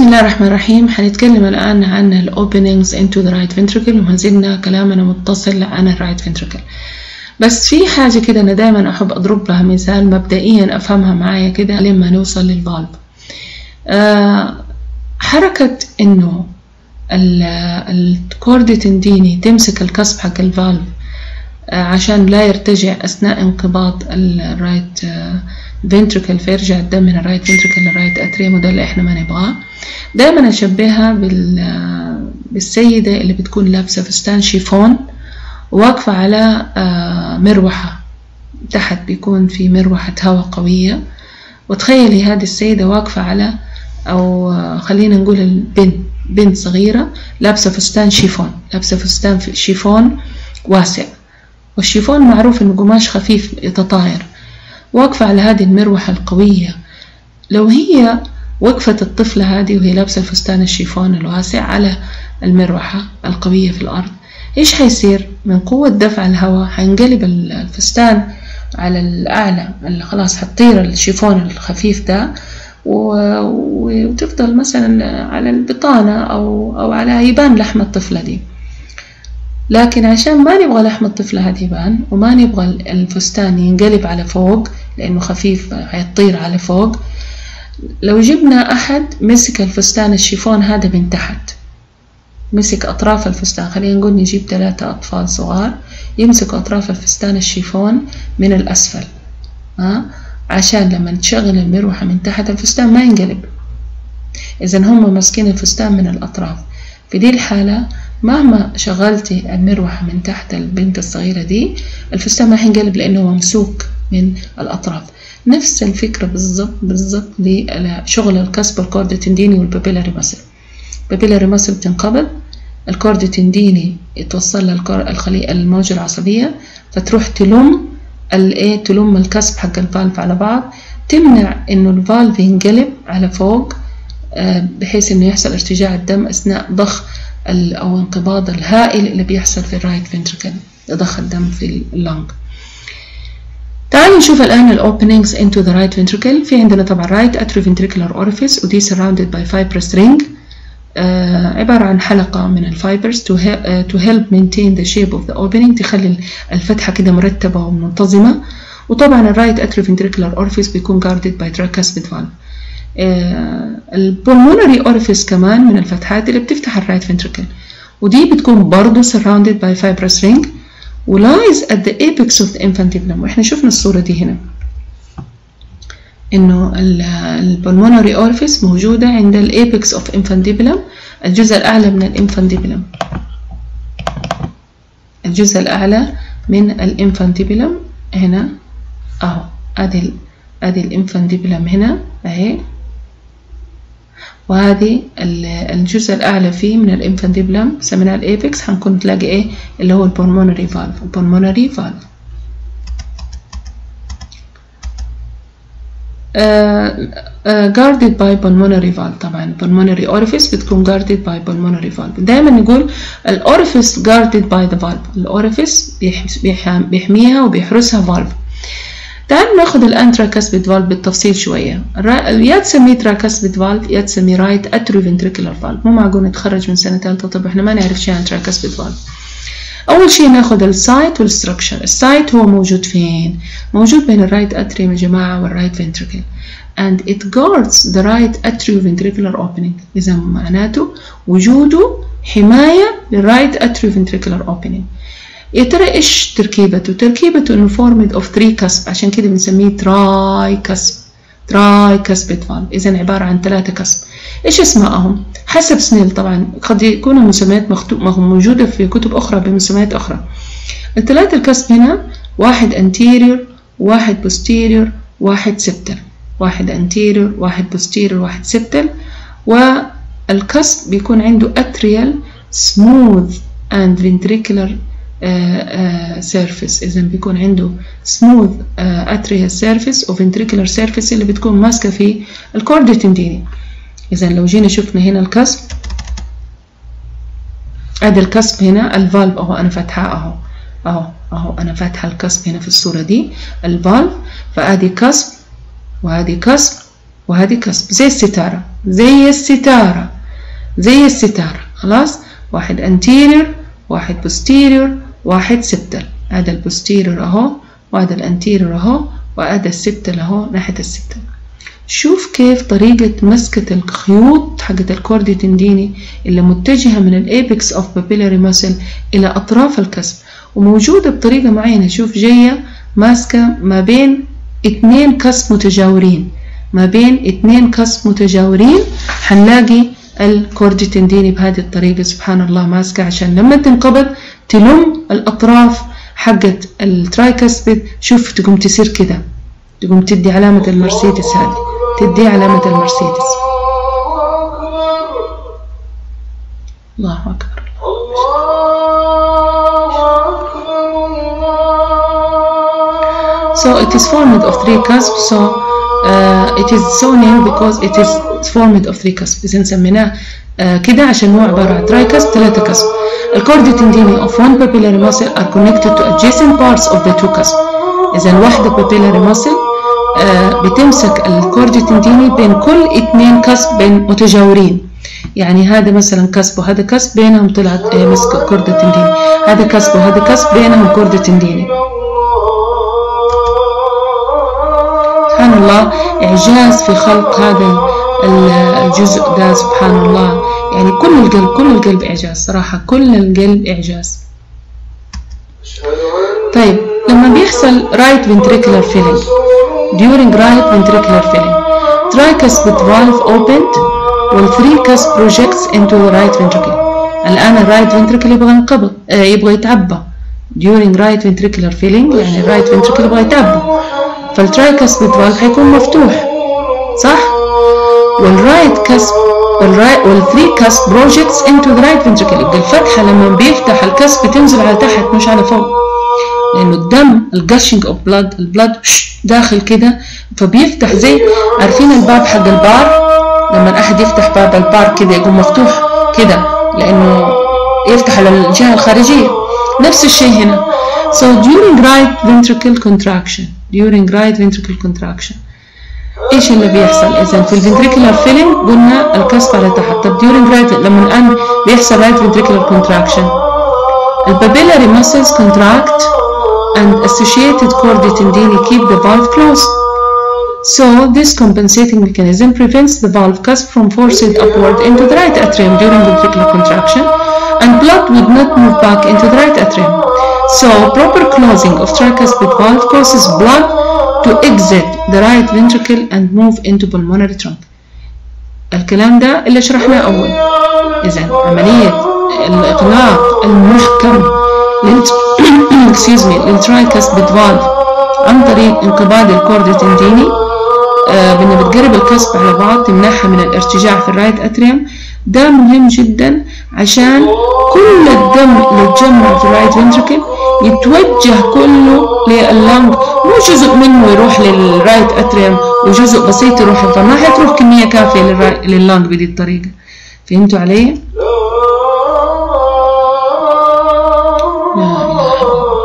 الله الرحمن الرحيم حنتكلم الآن عن ال openings into the right ventricle وما زلنا كلامنا متصل عن ال right ventricle بس في حاجة كده أنا دايما أحب أضرب لها مثال مبدئيا أفهمها معايا كده لما نوصل للفالف آه حركة إنه الكورد تنديني تمسك الكسب حق الفالف آه عشان لا يرتجع أثناء انقباض الرايت فنتركل فيرجع الدم من الرايت فنتركل للرايت اتريم وده اللي احنا ما نبغاه دايما اشبهها بال بالسيدة اللي بتكون لابسة فستان شيفون واقفة على مروحة تحت بيكون في مروحة هواء قوية وتخيلي هذه السيدة واقفة على أو خلينا نقول البنت بنت صغيرة لابسة فستان شيفون لابسة فستان شيفون واسع والشيفون معروف إنه قماش خفيف يتطاير واقفة على هذه المروحة القوية لو هي وقفت الطفلة هذه وهي لابسة الفستان الشيفون الواسع على المروحة القوية في الأرض إيش حيصير من قوة دفع الهواء حينقلب الفستان على الأعلى اللي خلاص حتطير الشيفون الخفيف ده وتفضل مثلا على البطانة أو, أو على يبان لحم الطفلة دي لكن عشان ما نبغى لحم الطفلة هذه يبان وما نبغى الفستان ينقلب على فوق لأنه خفيف هيطير على فوق لو جبنا أحد مسك الفستان الشيفون هذا من تحت مسك أطراف الفستان خلينا نقول نجيب ثلاثة أطفال صغار يمسكوا أطراف الفستان الشيفون من الأسفل ها عشان لما تشغل المروحة من تحت الفستان ما ينقلب إذا هم ماسكين الفستان من الأطراف في دي الحالة مهما شغلتي المروحة من تحت البنت الصغيرة دي الفستان ما حينقلب لأنه ممسوك من الأطراف نفس الفكرة بالضبط بالضبط لشغل الكسب الكورد تنديني والبابيلاري ماسل البابيلاري ماسل بتنقبض الكورد تنديني يتوصل لها الخلية الموجة العصبية فتروح تلم الايه تلم الكسب حق الفالف على بعض تمنع انه الفالف ينقلب على فوق بحيث انه يحصل ارتجاع الدم اثناء ضخ او انقباض الهائل اللي بيحصل في الرايت فنتركل ضخ الدم في اللنج تعالوا نشوف الآن ال openings into the right ventricle في عندنا طبعا right atrioventricular orifice ودي surrounded by fibrous ring آه عبارة عن حلقة من الفايبرز to, uh, to help maintain the shape of the opening تخلي الفتحة كده مرتبة ومنتظمة وطبعا ال right atrioventricular orifice بيكون guarded by tricuspid valve آه البulmonary orifice كمان من الفتحات اللي بتفتح الرايت ventricle ودي بتكون برضو surrounded by fibrous ring ولايز at the apex of the infundibulum واحنا شفنا الصورة دي هنا انه البلمونري اورفيس موجودة عند الابيكس اوف infundibulum الجزء الاعلى من الانفانديبلم الجزء الاعلى من الانفانديبلم هنا اهو ادي ادي الانفانديبلم هنا اهي وهذه الجزء الأعلى فيه من الانفانديبلم سميناه الأبيكس حنكون تلاقي إيه اللي هو البولمونري فالف البولمونري فالف guarded by pulmonary valve طبعا pulmonary orifice بتكون guarded by pulmonary valve دائما نقول الأوريفيس guarded by the valve الأوريفيس بيحميها وبيحرسها valve تعالوا ناخذ الان تراكاسبيد فالف بالتفصيل شويه يا تسميه تراكاسبيد فالف يا تسميه رايت اتروفنتريكولار فالف مو معقول نتخرج من سنه ثالثه طب احنا ما نعرف شيء عن تراكاسبيد فالف اول شيء ناخذ السايت والستركشر السايت هو موجود فين موجود بين الرايت اتريوم يا جماعه والرايت فنتريكل and it guards the right atrioventricular opening اذا معناته وجوده حمايه للرايت atrioventricular opening يا ترى ايش تركيبته؟ تركيبته انه فورمد اوف 3 كسب عشان كده بنسميه تراي كسب تراي كسبت فالف اذا عباره عن ثلاثه كسب ايش اسمائهم؟ حسب سنيل طبعا قد يكون المسميات موجوده في كتب اخرى بمسميات اخرى الثلاثه الكسب هنا واحد anterior واحد posterior واحد septal واحد anterior واحد posterior واحد septal والكسب بيكون عنده atrial smooth and ventricular سيرفيس اذا بيكون عنده سموث اتريال سيرفيس وفنتريكولار سيرفيس اللي بتكون ماسكه في الكورد تنديني اذا لو جينا شفنا هنا الكسب ادي الكسب هنا الفالف اهو انا فاتحاه اهو اهو اهو انا فاتحه الكسب هنا في الصوره دي الفالف فادي كسب وهذه كسب وهذه كسب زي الستاره زي الستارة زي الستارة خلاص واحد anterior واحد posterior واحد septal هذا البوستيريور اهو وهذا الانتيريور اهو وهذا السبتل اهو ناحية السبتل شوف كيف طريقة مسكة الخيوط حقت الكوردي تنديني اللي متجهة من الابكس اوف بابيلاري ماسل الى اطراف الكسب وموجودة بطريقة معينة شوف جاية ماسكة ما بين اتنين كسب متجاورين ما بين اتنين كسب متجاورين حنلاقي الكوردي تنديني بهذه الطريقة سبحان الله ماسكة عشان لما تنقبض تلم الأطراف حقت الترايكاسبيد شوف تقوم تصير كده تقوم تدي علامة المرسيدس هذه تدي علامة المرسيدس الله أكبر So it is formed of three cusps so uh, it is so named because it is formed of three cusps إذا سميناه uh, كده عشان هو عبارة عن ترايكاسب ثلاثة كسب الكوردي تنديني of one papillary muscle are connected to adjacent parts of the two cusp إذا واحدة papillary muscle uh, بتمسك الكوردي تنديني بين كل اثنين كسب بين متجاورين يعني هذا مثلا كسب وهذا كسب بينهم طلعت مسك كوردة تنديني هذا كسب وهذا كسب بينهم كوردة تنديني سبحان الله إعجاز في خلق هذا الجزء ده سبحان الله يعني كل القلب كل القلب إعجاز صراحة كل القلب إعجاز طيب لما بيحصل right ventricular filling during right ventricular filling tricuspid valve opened وال three cusp projects into the right ventricle الآن الرايت ventricle يبغى ينقبض آه يبغى يتعبى during right ventricular filling يعني الرايت ventricle يبغى يتعبى فالترايكاسبيد فالف حيكون مفتوح صح والرايت كاسب والرايت والثري كاسب بروجكتس انتو ذا رايت فنتركل يبقى الفتحه لما بيفتح الكسب تنزل على تحت مش على فوق لانه الدم الجاشنج اوف بلاد البلاد داخل كده فبيفتح زي عارفين الباب حق البار لما احد يفتح باب البار كده يقوم مفتوح كده لانه يفتح على الجهه الخارجيه نفس الشيء هنا so during right ventricle contraction during right ventricle contraction ايش اللي بيحصل اذا في الفنتريكولار فيلينج قلنا الكسب على تحت طب during right لما الان بيحصل right ventricular contraction البابيلاري muscles contract and associated chordae tendini keep the valve closed so this compensating mechanism prevents the valve cusp from forcing upward into the right atrium during ventricular contraction and blood would not move back into the right atrium so proper closing of tricuspid valve causes blood to exit the right ventricle and move into pulmonary trunk. الكلام ده اللي شرحناه أول. إذا عملية الإغلاق المحكم excuse me للترايكاسبيد فالف عن طريق انقباض الكورد التنديني آه بأنه بتقرب الكسب على بعض تمنعها من الارتجاع في الرايت أتريم ده مهم جدا عشان كل الدم اللي يتجمع في الرايت فنتركل يتوجه كله لللنج مو جزء منه يروح للرايت اتريم وجزء بسيط يروح فما حتروح كمية كافية لللنج بدي الطريقة فهمتوا علي؟ لا إله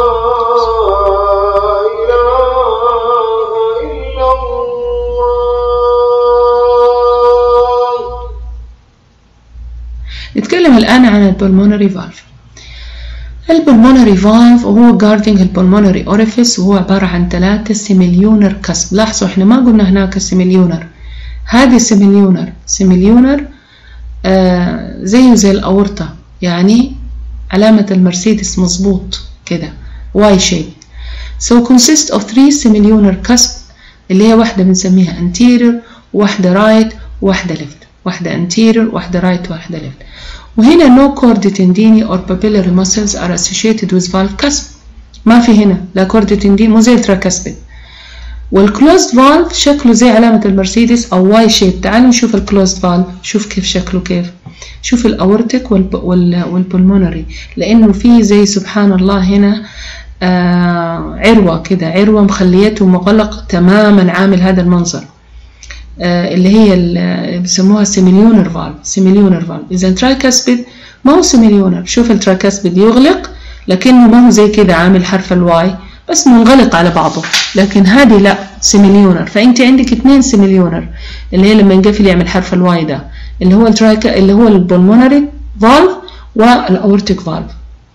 نتكلم الآن عن البلمونري فالف البلمونري فالف وهو guarding البلمونري اوريفيس وهو عبارة عن ثلاثة سيميليونر كسب لاحظوا احنا ما قلنا هناك سيميليونر هذه سيميليونر سيميليونر آه زيه زي الأورطة يعني علامة المرسيدس مظبوط كده واي شيب so consist of three semilunar cusp اللي هي واحدة بنسميها anterior واحدة right واحدة left واحدة anterior واحدة right واحدة left وهنا no chord tendini or papillary muscles are associated with valve cusp ما في هنا لا chord tendini مو زي التراكسبيد والclosed valve شكله زي علامة المرسيدس أو واي شيب تعالوا نشوف الclosed valve شوف كيف شكله كيف شوف الأورتك والبلمونري لأنه في زي سبحان الله هنا آه عروة كده عروة مخليته مغلق تماما عامل هذا المنظر آه اللي هي اللي بيسموها سيميليونر فالف سيميليونر فالف اذا ترايكاسبيد ما هو سيميليونر شوف الترايكاسبيد يغلق لكنه ما هو زي كده عامل حرف الواي بس منغلق على بعضه لكن هذه لا سيميليونر فانت عندك اثنين سيميليونر اللي هي لما ينقفل يعمل حرف الواي ده اللي هو الترايكا اللي هو البلمونري فالف والاورتيك فالف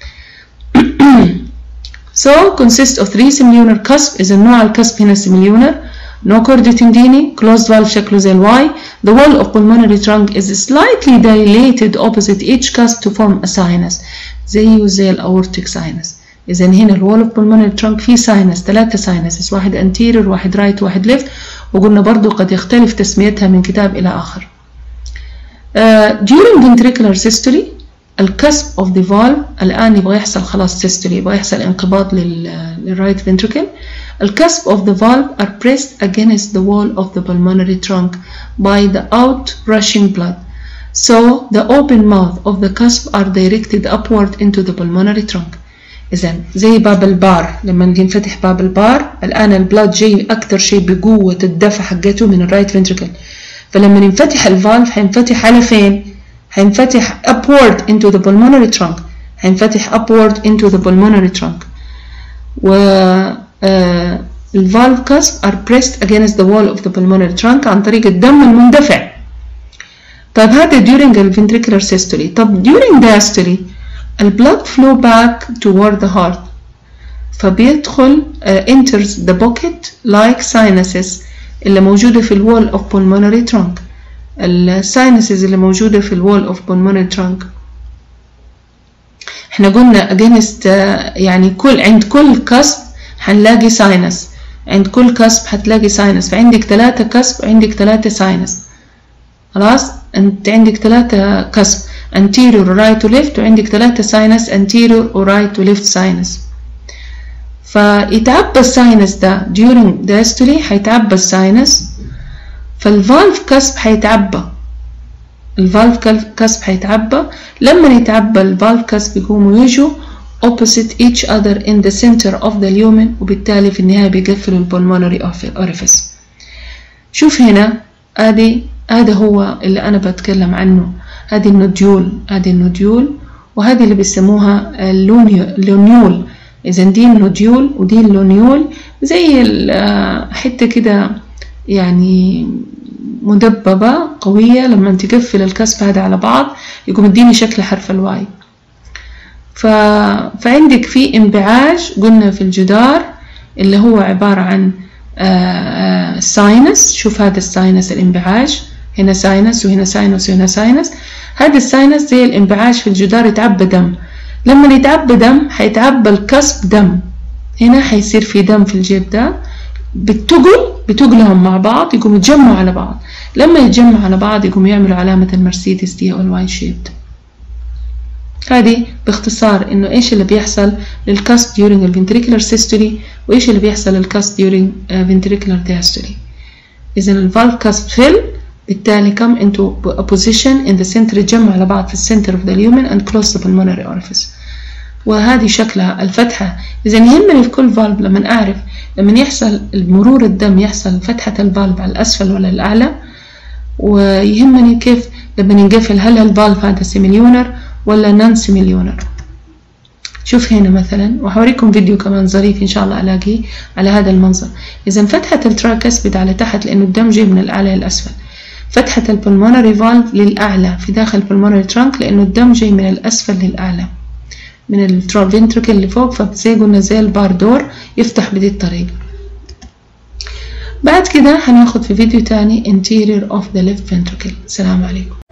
so consists of three semilunar cusp إذا نوع الكسب هنا semilunar no chordae tendini closed valve شكله زي الواي the wall of pulmonary trunk is slightly dilated opposite each cusp to form a sinus زيه زي الاورتيك sinus إذا هنا الوول اوف pulmonary trunk فيه sinus ثلاثة sinuses واحد anterior واحد right واحد left وقلنا برضو قد يختلف تسميتها من كتاب إلى آخر uh, during ventricular systole الكسب of the valve الآن يبغى يحصل خلاص systole يبغى يحصل انقباض للرايت ventricle الكسب of the valve are pressed against the wall of the pulmonary trunk by the out rushing blood so the open mouth of the cusp are directed upward into the pulmonary trunk إذا زي باب البار لما ينفتح باب البار الآن البلاد جاي أكثر شيء بقوة الدفع حقته من الرايت ventricle فلما ينفتح الفالف حينفتح على فين؟ حينفتح upward into the pulmonary trunk حينفتح upward into the pulmonary trunk و uh, الفالف cusp are pressed against the wall of the pulmonary trunk عن طريق الدم المندفع طيب هذا during the ventricular systole طب during diastole ال blood flow back toward the heart فبيدخل uh, enters the pocket like sinuses اللي موجودة في الوول of pulmonary trunk الساينسز اللي موجودة في الوول of pulmonary trunk احنا قلنا against يعني كل عند كل كسب هنلاقي ساينس عند كل كسب هتلاقي ساينس فعندك ثلاثة كسب وعندك ثلاثة ساينس خلاص انت عندك ثلاثة كسب anterior right to left وعندك ثلاثة ساينس anterior و right to left ساينس فيتعبى الساينس ده during diastole هيتعبى الساينس فالفالف كسب هيتعبى الفالف كسب هيتعبى لما يتعبى الفالف كسب يقوموا يجوا opposite each other in the center of the lumen وبالتالي في النهاية بيقفلوا البلمونري orifice شوف هنا ادي هذا هو اللي انا بتكلم عنه هذه النوديول هذه النوديول وهذه اللي بيسموها اللونيول اذا دي النوديول ودي اللونيول زي حته كده يعني مدببة قوية لما تقفل الكسب هذا على بعض يقوم يديني شكل حرف الواي ف... فعندك في انبعاج قلنا في الجدار اللي هو عبارة عن ساينس شوف هذا الساينس الانبعاج هنا ساينس وهنا ساينس وهنا ساينس هذا الساينس زي الانبعاج في الجدار يتعبى دم لما يتعبى دم حيتعبى الكسب دم هنا حيصير في دم في الجيب ده بتقل بتقلهم مع بعض يقوموا يتجمعوا على بعض لما يتجمعوا على بعض يقوموا يعملوا علامة المرسيدس دي أو الواي شيبد هذه باختصار إنه إيش اللي بيحصل للكاست during الفنتريكولار systole وإيش اللي بيحصل للكاست during ventricular diastole إذا الفالف كاست فيل بالتالي come into a position in the center يتجمعوا على بعض في السنتر of the lumen and close the pulmonary orifice وهذه شكلها الفتحة إذا يهمني في كل فالف لما أعرف لما يحصل مرور الدم يحصل فتحة الفالف على الأسفل ولا الأعلى ويهمني كيف لما ينقفل هل الفالف هذا سيميليونر ولا نون سيميليونر شوف هنا مثلا وحوريكم فيديو كمان ظريف إن شاء الله ألاقيه على هذا المنظر إذا فتحة التراكسبيد على تحت لأنه الدم جاي من الأعلى للأسفل فتحة البلمونري فالف للأعلى في داخل البلمونري ترانك لأنه الدم جاي من الأسفل للأعلى من الفنتركل اللي فوق فزي قلنا زي البار دور يفتح بدي الطريقة بعد كده هناخد في فيديو تاني interior of the left ventricle السلام عليكم